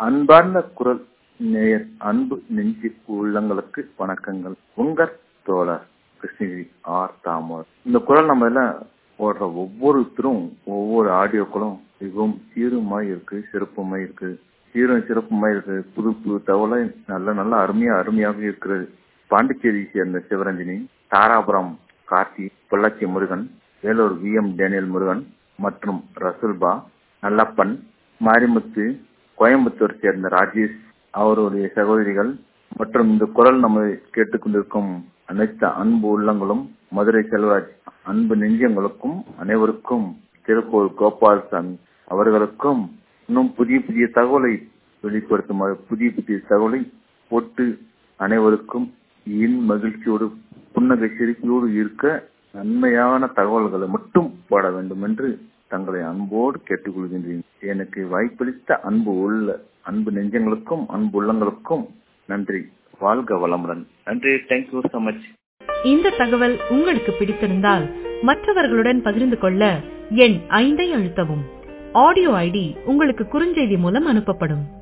அன்பார்ந்த குரல் நேயர் அன்பு நெஞ்சு உள்ளங்களுக்கு வணக்கங்கள் உங்க தோழர் கிருஷ்ணகிரி ஆர் தாமர் இந்த குரல் நம்ம எல்லாம் போடுற ஒவ்வொருத்தரும் ஒவ்வொரு ஆடியோக்களும் மிகவும் சீருமாய் இருக்கு சிறப்புமாய் இருக்கு சீரும் சிறப்புமாய் இருக்கு புது புது தகவலை நல்ல நல்ல அருமையா அருமையாக இருக்கிறது பாண்டிச்சேரியை சேர்ந்த Sivaranjani Dharapuram Karthi Pollachi Murugan Vellore V M Daniel Murugan மற்றும் ரசுல்பா நல்லப்பன் மாரிமுத்து கோயம்புத்தூர் சேர்ந்த ராஜேஷ் அவருடைய சகோதரிகள் மற்றும் இந்த குரல் நம்ம கேட்டுக்கொண்டிருக்கும் அனைத்து அன்பு உள்ளங்களும் மதுரை செல்வராஜ் அன்பு நெஞ்சங்களுக்கும் அனைவருக்கும் திருப்பூர் கோபால்சாமி அவர்களுக்கும் இன்னும் புதிய புதிய தகவலை வெளிப்படுத்துமாறு புதிய புதிய தகவலை போட்டு அனைவருக்கும் இன் மகிழ்ச்சியோடு புன்னகை சிரிப்பியோடு இருக்க நன்மையான தகவல்களை மட்டும் போட வேண்டும் என்று தங்களை அன்போடு கேட்டுக்கொள்கின்றேன் எனக்கு வாய்ப்பளித்த அன்பு உள்ள அன்பு நெஞ்சங்களுக்கும் அன்பு உள்ளங்களுக்கும் நன்றி வாழ்க வளமுடன் நன்றி தேங்க்யூ so மச் இந்த தகவல் உங்களுக்கு பிடித்திருந்தால் மற்றவர்களுடன் பகிர்ந்து கொள்ள எண் ஐந்தை அழுத்தவும் ஆடியோ ஐடி உங்களுக்கு குறுஞ்செய்தி மூலம் அனுப்பப்படும்